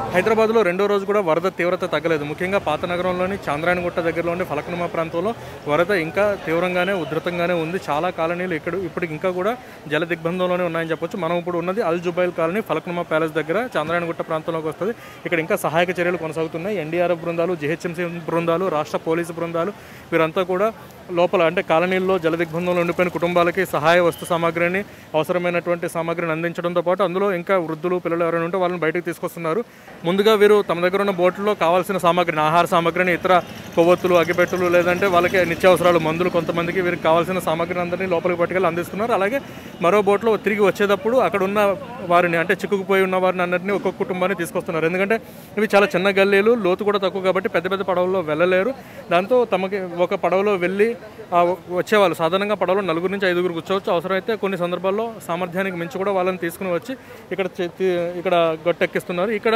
హైదరాబాద్లో రెండో రోజు కూడా వరద తీవ్రత తగ్గలేదు ముఖ్యంగా పాత నగరంలోని చాంద్రాయణగుట్ట దగ్గరలోని ఫలక్నుమా ప్రాంతంలో వరద ఇంకా తీవ్రంగానే ఉధృతంగానే ఉంది చాలా కాలనీలు ఇక్కడ ఇప్పటికి ఇంకా కూడా జల దిగ్బంధంలోనే ఉన్నాయని చెప్పొచ్చు మనం ఇప్పుడు ఉన్నది అల్ జుబైల్ కాలనీ ఫలక్నుమా ప్యాలెస్ దగ్గర చాంద్రాయణగుట్ట ప్రాంతంలోకి వస్తుంది ఇక్కడ ఇంకా సహాయక చర్యలు కొనసాగుతున్నాయి ఎన్డీఆర్ఎఫ్ బృందాలు జిహెచ్ఎంసీ బృందాలు రాష్ట్ర పోలీసు బృందాలు వీరంతా కూడా లోపల అంటే కాలనీల్లో జల దిగ్బంధంలో ఉండిపోయిన కుటుంబాలకి సహాయ వస్తు సామాగ్రిని అవసరమైనటువంటి సామాగ్రిని అందించడంతో పాటు అందులో ఇంకా వృద్ధులు పిల్లలు ఎవరైనా ఉంటే వాళ్ళని బయటకు తీసుకొస్తున్నారు ముందుగా వీరు తమ దగ్గర ఉన్న బోట్లో కావాల్సిన సామాగ్రిని ఆహార సామాగ్రిని ఇతర కొవ్వొత్తులు అగ్గిపెట్టెలు లేదంటే వాళ్ళకి నిత్యావసరాలు మందులు కొంతమందికి వీరికి కావాల్సిన సామాగ్రిని అందరినీ లోపలికి పట్టుకెళ్ళి అందిస్తున్నారు అలాగే మరో బోట్లో తిరిగి వచ్చేటప్పుడు అక్కడ ఉన్న వారిని అంటే చిక్కుకుపోయి ఉన్న వారిని అందరినీ ఒక్కొక్క కుటుంబాన్ని తీసుకొస్తున్నారు ఎందుకంటే ఇవి చాలా చిన్న గల్లీలు లోతు కూడా తక్కువ కాబట్టి పెద్ద పెద్ద పడవల్లో వెళ్ళలేరు దాంతో తమకి ఒక పడవలో వెళ్ళి ఆ వచ్చేవాళ్ళు సాధారణంగా పడవలో నలుగురు నుంచి ఐదుగురు కూర్చోవచ్చు అవసరమైతే కొన్ని సందర్భాల్లో సామర్థ్యానికి మించి కూడా వాళ్ళని తీసుకుని వచ్చి ఇక్కడ చే- తీ- ఇక్కడ గట్టెక్కిస్తున్నారు ఇక్కడ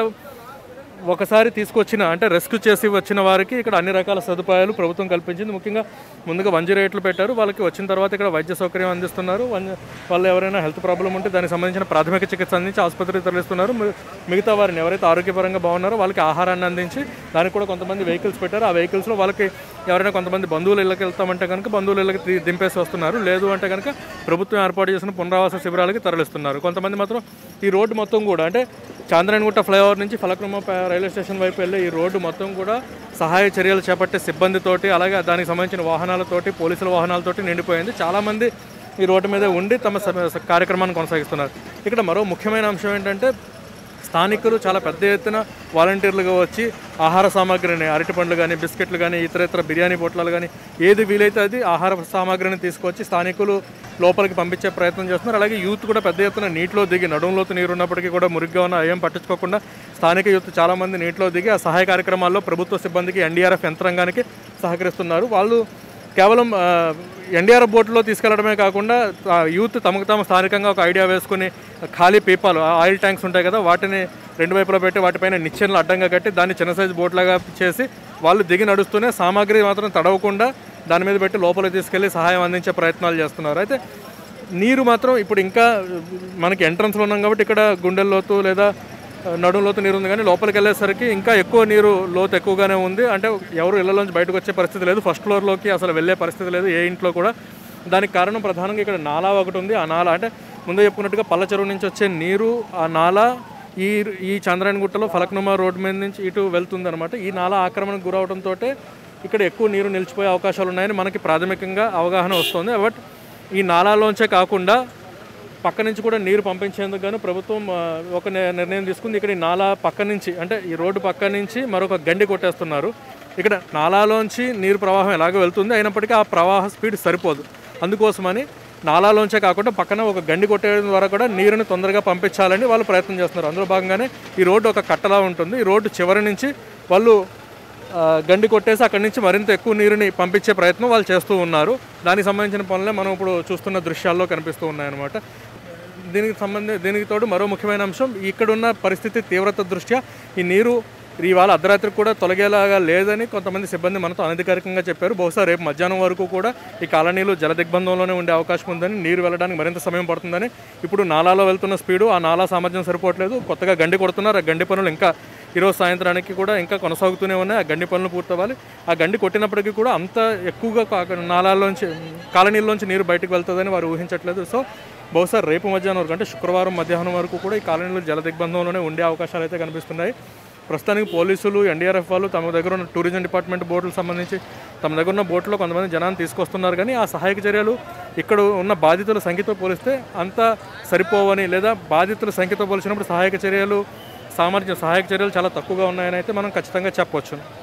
ఒకసారి తీసుకొచ్చిన అంటే రెస్క్యూ చేసి వచ్చిన వారికి ఇక్కడ అన్ని రకాల సదుపాయాలు ప్రభుత్వం కల్పించింది ముఖ్యంగా ముందుగా వన్ జీరో ఎయిట్లు పెట్టారు వాళ్ళకి వచ్చిన తర్వాత ఇక్కడ వైద్య సౌకర్యం అందిస్తున్నారు వన్- వాళ్ళు ఎవరైనా హెల్త్ ప్రాబ్లం ఉంటే దానికి సంబంధించిన ప్రాథమిక చికిత్స అందించి ఆసుపత్రికి తరలిస్తున్నారు మి- మిగతా వారిని ఎవరైతే ఆరోగ్యపరంగా బాగున్నారో వాళ్ళకి ఆహారాన్ని అందించి దానికి కూడా కొంతమంది వెహికల్స్ పెట్టారు ఆ వెహికల్స్లో వాళ్ళకి ఎవరైనా కొంతమంది బంధువులు ఇళ్ళకి వెళ్తామంటే కనుక బంధువుల ఇళ్ళకి ది- దింపేసి వస్తున్నారు లేదు అంటే కనుక ప్రభుత్వం ఏర్పాటు చేసిన పునరావాస శిబిరాలకి తరలిస్తున్నారు కొంతమంది మాత్రం ఈ రోడ్డు మొత్తం కూడా అంటే చాంద్రాయణగుట్ట ఫ్లైఓవర్ నుంచి ఫలక్నుమ ప- రైల్వే స్టేషన్ వైపు వెళ్ళే ఈ రోడ్డు మొత్తం కూడా సహాయ చర్యలు చేపట్టే సిబ్బందితోటి అలాగే దానికి సంబంధించిన వాహనాలతోటి పోలీసుల వాహనాలతోటి నిండిపోయింది చాలామంది ఈ రోడ్డు మీద ఉండి తమ స- కార్యక్రమాన్ని కొనసాగిస్తున్నారు ఇక్కడ మరో ముఖ్యమైన అంశం ఏంటంటే స్థానికులు చాలా పెద్ద ఎత్తున వాలంటీర్లుగా వచ్చి ఆహార సామాగ్రిని అరటిపండ్లు కానీ బిస్కెట్లు కానీ ఇతర ఇతర బిర్యానీ పొట్లాలు కానీ ఏది వీలైతే అది ఆహార సామాగ్రిని తీసుకొచ్చి స్థానికులు లోపలికి పంపించే ప్రయత్నం చేస్తున్నారు అలాగే యూత్ కూడా పెద్ద ఎత్తున నీటిలో దిగి నడుములోతు నీరు ఉన్నప్పటికీ కూడా మురిగ్గా ఉన్న ఏం పట్టించుకోకుండా స్థానిక యూత్ చాలామంది నీటిలో దిగి ఆ సహాయ కార్యక్రమాల్లో ప్రభుత్వ సిబ్బందికి ఎన్డీఆర్ఎఫ్ యంత్రాంగానికి సహకరిస్తున్నారు వాళ్ళు కేవలం ఎన్డీఆర్ఎఫ్ బోట్లో తీసుకెళ్లడమే కాకుండా ఆ యూత్ తమకు తాము స్థానికంగా ఒక ఐడియా వేసుకుని ఖాళీ పీపాలు ఆ ఆయిల్ ట్యాంక్స్ ఉంటాయి కదా వాటిని రెండు వైపులా పెట్టి వాటిపైన నిచ్చెనలు అడ్డంగా కట్టి దాన్ని చిన్న సైజు బోట్లాగా చేసి వాళ్ళు దిగి నడుస్తూనే సామాగ్రి మాత్రం తడవకుండా దాని మీద పెట్టి లోపలికి తీసుకెళ్లి సహాయం అందించే ప్రయత్నాలు చేస్తున్నారు అయితే నీరు మాత్రం ఇప్పుడు ఇంకా మనకి ఎంట్రన్స్లో ఉన్నాం కాబట్టి ఇక్కడ గుండెల లోతు లేదా నడుము లోతు నీరు ఉంది కానీ లోపలికి వెళ్ళేసరికి ఇంకా ఎక్కువ నీరు లోతు ఎక్కువగానే ఉంది అంటే ఎవరు ఇళ్లలోంచి బయటకు వచ్చే పరిస్థితి లేదు ఫస్ట్ ఫ్లోర్లోకి అసలు వెళ్ళే పరిస్థితి లేదు ఏ ఇంట్లో కూడా దానికి కారణం ప్రధానంగా ఇక్కడ నాలా ఒకటి ఉంది ఆ నాలా అంటే ముందే చెప్పుకున్నట్టుగా పల్ల చెరువు నుంచి వచ్చే నీరు ఆ నాలా ఈ ఈ చంద్రాయణగుట్టలో ఫలక్నుమా రోడ్ మీద నుంచి ఇటు వెళ్తుంది అనమాట ఈ నాలా ఆక్రమణకు గురవడంతో ఇక్కడ ఎక్కువ నీరు నిలిచిపోయే అవకాశాలు ఉన్నాయని మనకి ప్రాథమికంగా అవగాహన వస్తుంది బట్ ఈ నాలాలోంచే కాకుండా పక్క నుంచి కూడా నీరు పంపించేందుకు గాను ప్రభుత్వం ఆ, ఒక ని- నిర్ణయం తీసుకుంది ఇక్కడ ఈ నాలా పక్క నుంచి అంటే ఈ రోడ్డు పక్క నుంచి మరొక గండి కొట్టేస్తున్నారు ఇక్కడ నాలాలోంచి నీరు ప్రవాహం ఎలాగో వెళ్తుంది అయినప్పటికీ ఆ ప్రవాహ స్పీడ్ సరిపోదు అందుకోసమని నాలాలోంచే కాకుండా పక్కన ఒక గండి కొట్టేయడం ద్వారా కూడా నీరుని తొందరగా పంపించాలని వాళ్ళు ప్రయత్నం చేస్తున్నారు అందులో భాగంగానే ఈ రోడ్డు ఒక కట్టలా ఉంటుంది ఈ రోడ్డు చివరి నుంచి వాళ్ళు ఆ, గండి కొట్టేసి అక్కడి నుంచి మరింత ఎక్కువ నీరుని పంపించే ప్రయత్నం వాళ్ళు చేస్తూ ఉన్నారు దానికి సంబంధించిన పనులే మనం ఇప్పుడు చూస్తున్న దృశ్యాల్లో కనిపిస్తూ ఉన్నాయన్నమాట దీనికి సంబంధి దీనికి తోడు మరో ముఖ్యమైన అంశం ఇక్కడున్న పరిస్థితి తీవ్రత దృష్ట్యా ఈ నీరు ఇవాళ అర్ధరాత్రి కూడా తొలగేలాగా లేదని కొంతమంది సిబ్బంది మనతో అనధికారికంగా చెప్పారు బహుశా రేపు మధ్యాహ్నం వరకు కూడా ఈ కాలనీలు జల దిగ్బంధంలోనే ఉండే అవకాశం ఉందని నీరు వెళ్ళడానికి మరింత సమయం పడుతుందని ఇప్పుడు నాలాలో వెళ్తున్న స్పీడు ఆ నాలా సామర్థ్యం సరిపోవట్లేదు కొత్తగా గండి కొడుతున్నారు ఆ గండి పనులు ఇంకా ఈరోజు సాయంత్రానికి కూడా ఇంకా కొనసాగుతూనే ఉన్నాయి ఆ గండి పనులు పూర్తవ్వాలి ఆ గండి కొట్టినప్పటికీ కూడా అంత ఎక్కువగా కా- నాలాల్లోంచి కాలనీల్లోంచి నీరు బయటకు వెళ్తుందని వారు ఊహించట్లేదు సో బహుశా రేపు మధ్యాహ్నం వరకు అంటే శుక్రవారం మధ్యాహ్నం వరకు కూడా ఈ కాలనీలో జల దిగ్బంధంలోనే ఉండే అవకాశాలు అయితే కనిపిస్తున్నాయి ప్రస్తుతానికి పోలీసులు ఎన్డీఆర్ఎఫ్ వాళ్ళు తమ దగ్గర ఉన్న టూరిజం డిపార్ట్మెంట్ బోట్లకు సంబంధించి తమ దగ్గర ఉన్న బోట్లో కొంతమంది జనాన్ని తీసుకొస్తున్నారు కానీ ఆ సహాయక చర్యలు ఇక్కడ ఉన్న బాధితుల సంఖ్యతో పోలిస్తే అంత సరిపోవని లేదా బాధితుల సంఖ్యతో పోల్చినప్పుడు సహాయక చర్యలు సామర్థ్యం సహాయక చర్యలు చాలా తక్కువగా ఉన్నాయని అయితే మనం ఖచ్చితంగా చెప్పవచ్చు